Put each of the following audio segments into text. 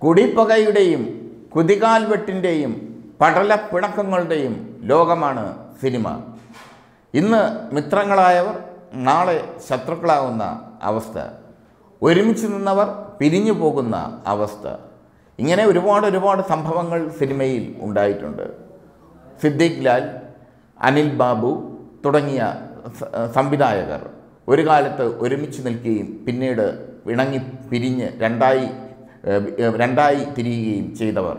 കുടിപ്പകയുടെയും കുതികാൽവെട്ടിൻ്റെയും പടലപ്പിണക്കങ്ങളുടെയും ലോകമാണ് സിനിമ ഇന്ന് മിത്രങ്ങളായവർ നാളെ ശത്രുക്കളാവുന്ന അവസ്ഥ ഒരുമിച്ച് നിന്നവർ പിരിഞ്ഞു പോകുന്ന അവസ്ഥ ഇങ്ങനെ ഒരുപാട് ഒരുപാട് സംഭവങ്ങൾ സിനിമയിൽ ഉണ്ടായിട്ടുണ്ട് സിദ്ദീഖ് ലാൽ അനിൽ ബാബു തുടങ്ങിയ സ- സംവിധായകർ ഒരു കാലത്ത് ഒരുമിച്ച് നിൽക്കുകയും പിന്നീട് ഇണങ്ങി പിരിഞ്ഞ് രണ്ടായി ഏഹ്, ഏഹ്, രണ്ടായി തിരിയുകയും ചെയ്തവർ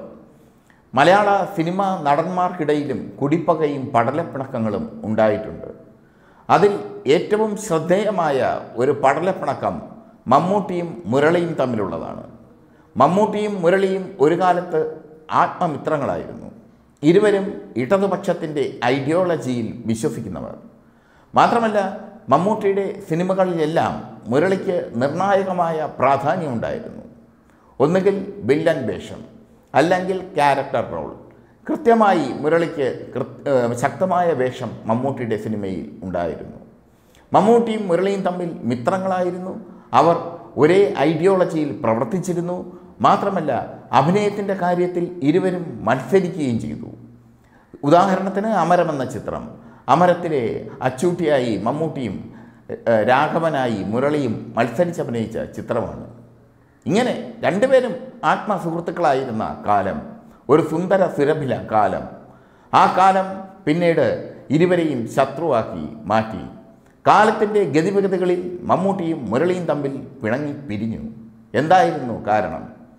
മലയാള സിനിമ നടന്മാർക്കിടയിലും കുടിപ്പകയും പടലപ്പിണക്കങ്ങളും ഉണ്ടായിട്ടുണ്ട് അതിൽ ഏറ്റവും ശ്രദ്ധേയമായ ഒരു പടലപ്പിണക്കം മമ്മൂട്ടിയും മുരളിയും തമ്മിലുള്ളതാണ് മമ്മൂട്ടിയും മുരളിയും ഒരു കാലത്ത് ആത്മമിത്രങ്ങളായിരുന്നു ഇരുവരും ഇടതുപക്ഷത്തിൻ്റെ ഐഡിയോളജിയിൽ വിശ്വസിക്കുന്നവർ മാത്രമല്ല മമ്മൂട്ടിയുടെ സിനിമകളിലെല്ലാം മുരളിക്ക് നിർണായകമായ പ്രാധാന്യമുണ്ടായിരുന്നു ഒന്നുകിൽ വില്ലൻ വേഷം അല്ലെങ്കിൽ ക്യാരക്ടർ റോൾ കൃത്യമായി മുരളിക്ക് കൃ- ഏഹ് ശക്തമായ വേഷം മമ്മൂട്ടിയുടെ സിനിമയിൽ ഉണ്ടായിരുന്നു മമ്മൂട്ടിയും മുരളിയും തമ്മിൽ മിത്രങ്ങളായിരുന്നു അവർ ഒരേ ഐഡിയോളജിയിൽ പ്രവർത്തിച്ചിരുന്നു മാത്രമല്ല അഭിനയത്തിൻ്റെ കാര്യത്തിൽ ഇരുവരും മത്സരിക്കുകയും ചെയ്തു ഉദാഹരണത്തിന് അമരം എന്ന ചിത്രം അമരത്തിലെ അച്ചൂട്ടിയായി മമ്മൂട്ടിയും ഏഹ്, രാഘവനായി മുരളിയും മത്സരിച്ചഭിനയിച്ച ചിത്രമാണ് ഇങ്ങനെ രണ്ടുപേരും ആത്മസുഹൃത്തുക്കളായിരുന്ന കാലം ഒരു സുന്ദര സുരഭില കാലം ആ കാലം പിന്നീട് ഇരുവരെയും ശത്രുവാക്കി മാറ്റി കാലത്തിൻ്റെ ഗതിവിഗതികളിൽ മമ്മൂട്ടിയും മുരളിയും തമ്മിൽ പിണങ്ങി പിരിഞ്ഞു എന്തായിരുന്നു കാരണം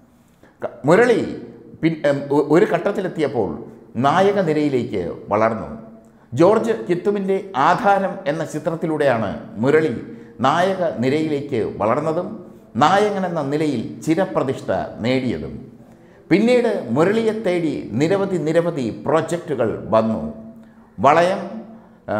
ക- മുരളി പിൻ എം, ഒ- ഒരു ഘട്ടത്തിലെത്തിയപ്പോൾ നായക നിരയിലേക്ക് വളർന്നു ജോർജ് കിത്തുവിൻ്റെ ആധാരം എന്ന ചിത്രത്തിലൂടെയാണ് മുരളി നായക നിരയിലേക്ക് വളർന്നതും നായകൻ എന്ന നിലയിൽ ചിരപ്രതിഷ്ഠ നേടിയതും പിന്നീട് മുരളിയെ തേടി നിരവധി നിരവധി പ്രോജക്റ്റുകൾ വന്നു വളയം ആ,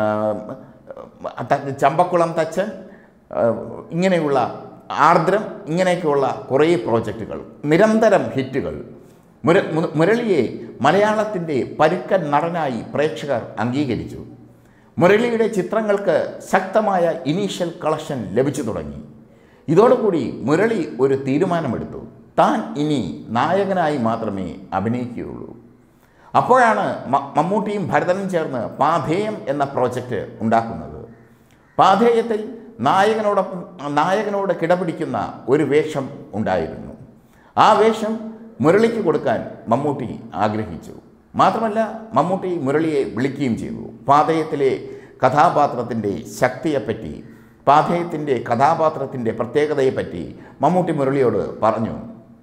ത- ചമ്പക്കുളം തച്ചൻ ആ, ഇങ്ങനെയുള്ള ആർദ്രം ഇങ്ങനെയൊക്കെയുള്ള കുറേ പ്രോജക്റ്റുകൾ നിരന്തരം ഹിറ്റുകൾ മുര മു- മുരളിയെ മലയാളത്തിൻ്റെ പരുക്കൻ നടനായി പ്രേക്ഷകർ അംഗീകരിച്ചു മുരളിയുടെ ചിത്രങ്ങൾക്ക് ശക്തമായ ഇനീഷ്യൽ കളക്ഷൻ ലഭിച്ചു തുടങ്ങി ഇതോടുകൂടി മുരളി ഒരു തീരുമാനമെടുത്തു താൻ ഇനി നായകനായി മാത്രമേ അഭിനയിക്കുകയുള്ളൂ അപ്പോഴാണ് മ- മമ്മൂട്ടിയും ഭരതനും ചേർന്ന് പാധേയം എന്ന പ്രോജക്റ്റ് ഉണ്ടാക്കുന്നത് പാധേയത്തിൽ നായകനോടൊപ്പം നായകനോട് കിടപിടിക്കുന്ന ഒരു വേഷം ഉണ്ടായിരുന്നു ആ വേഷം മുരളിക്ക് കൊടുക്കാൻ മമ്മൂട്ടി ആഗ്രഹിച്ചു മാത്രമല്ല മമ്മൂട്ടി മുരളിയെ വിളിക്കുകയും ചെയ്തു പാതയത്തിലെ കഥാപാത്രത്തിൻ്റെ ശക്തിയെപ്പറ്റി പാതയത്തിൻ്റെ കഥാപാത്രത്തിൻ്റെ പ്രത്യേകതയെപ്പറ്റി മമ്മൂട്ടി മുരളിയോട് പറഞ്ഞു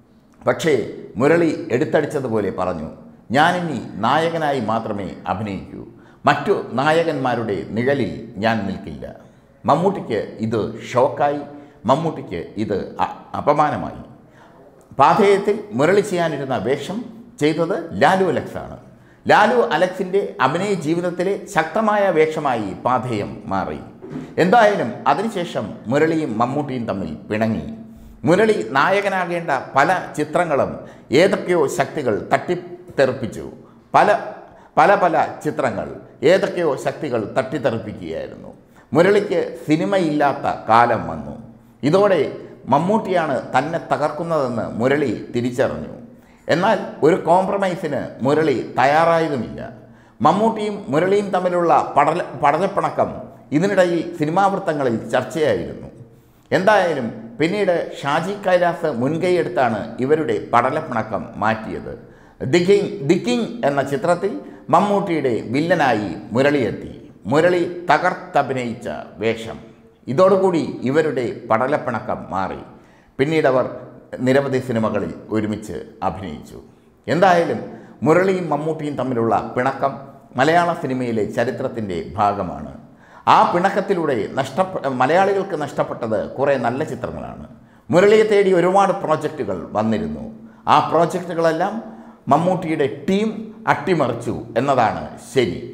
പക്ഷേ മുരളി എടുത്തടിച്ചതുപോലെ പറഞ്ഞു ഞാനിനി നായകനായി മാത്രമേ അഭിനയിക്കൂ മറ്റു നായകന്മാരുടെ നിഴലിൽ ഞാൻ നിൽക്കില്ല മമ്മൂട്ടിക്ക് ഇത് ഷോക്കായി മമ്മൂട്ടിക്ക് ഇത് അ- അപമാനമായി പാഥേയത്തിൽ മുരളി ചെയ്യാനിരുന്ന വേഷം ചെയ്തത് ലാലു അലക്സാണ് ലാലു അലക്സിൻ്റെ അഭിനയ ജീവിതത്തിലെ ശക്തമായ വേഷമായി പാഥേയം മാറി എന്തായാലും അതിനുശേഷം മുരളിയും മമ്മൂട്ടിയും തമ്മിൽ പിണങ്ങി മുരളി നായകനാകേണ്ട പല ചിത്രങ്ങളും ഏതൊക്കെയോ ശക്തികൾ തട്ടിത്തെറിപ്പിച്ചു പല പല പല ചിത്രങ്ങൾ ഏതൊക്കെയോ ശക്തികൾ തട്ടിത്തെറിപ്പിക്കുകയായിരുന്നു മുരളിക്ക് സിനിമയില്ലാത്ത കാലം വന്നു ഇതോടെ മമ്മൂട്ടിയാണ് തന്നെ തകർക്കുന്നതെന്ന് മുരളി തിരിച്ചറിഞ്ഞു എന്നാൽ ഒരു കോംപ്രമൈസിന് മുരളി തയ്യാറായതുമില്ല മമ്മൂട്ടിയും മുരളിയും തമ്മിലുള്ള പടല പടലപ്പിണക്കം ഇതിനിടയിൽ സിനിമാവൃത്തങ്ങളിൽ ചർച്ചയായിരുന്നു എന്തായാലും പിന്നീട് ഷാജി കൈലാസ് മുൻകൈയെടുത്താണ് ഇവരുടെ പടലപ്പിണക്കം മാറ്റിയത് ദി കിങ് ദി കിങ് എന്ന ചിത്രത്തിൽ മമ്മൂട്ടിയുടെ വില്ലനായി മുരളിയെത്തി മുരളി തകർത്തഭിനയിച്ച വേഷം ഇതോടുകൂടി ഇവരുടെ പടലപ്പിണക്കം മാറി പിന്നീട് അവർ നിരവധി സിനിമകളിൽ ഒരുമിച്ച് അഭിനയിച്ചു എന്തായാലും മുരളിയും മമ്മൂട്ടിയും തമ്മിലുള്ള പിണക്കം മലയാള സിനിമയിലെ ചരിത്രത്തിൻ്റെ ഭാഗമാണ് ആ പിണക്കത്തിലൂടെ നഷ്ടപ്പെ മലയാളികൾക്ക് നഷ്ടപ്പെട്ടത് കുറേ നല്ല ചിത്രങ്ങളാണ് മുരളിയെ തേടി ഒരുപാട് പ്രോജക്റ്റുകൾ വന്നിരുന്നു ആ പ്രോജക്റ്റുകളെല്ലാം മമ്മൂട്ടിയുടെ ടീം അട്ടിമറിച്ചു എന്നതാണ് ശരി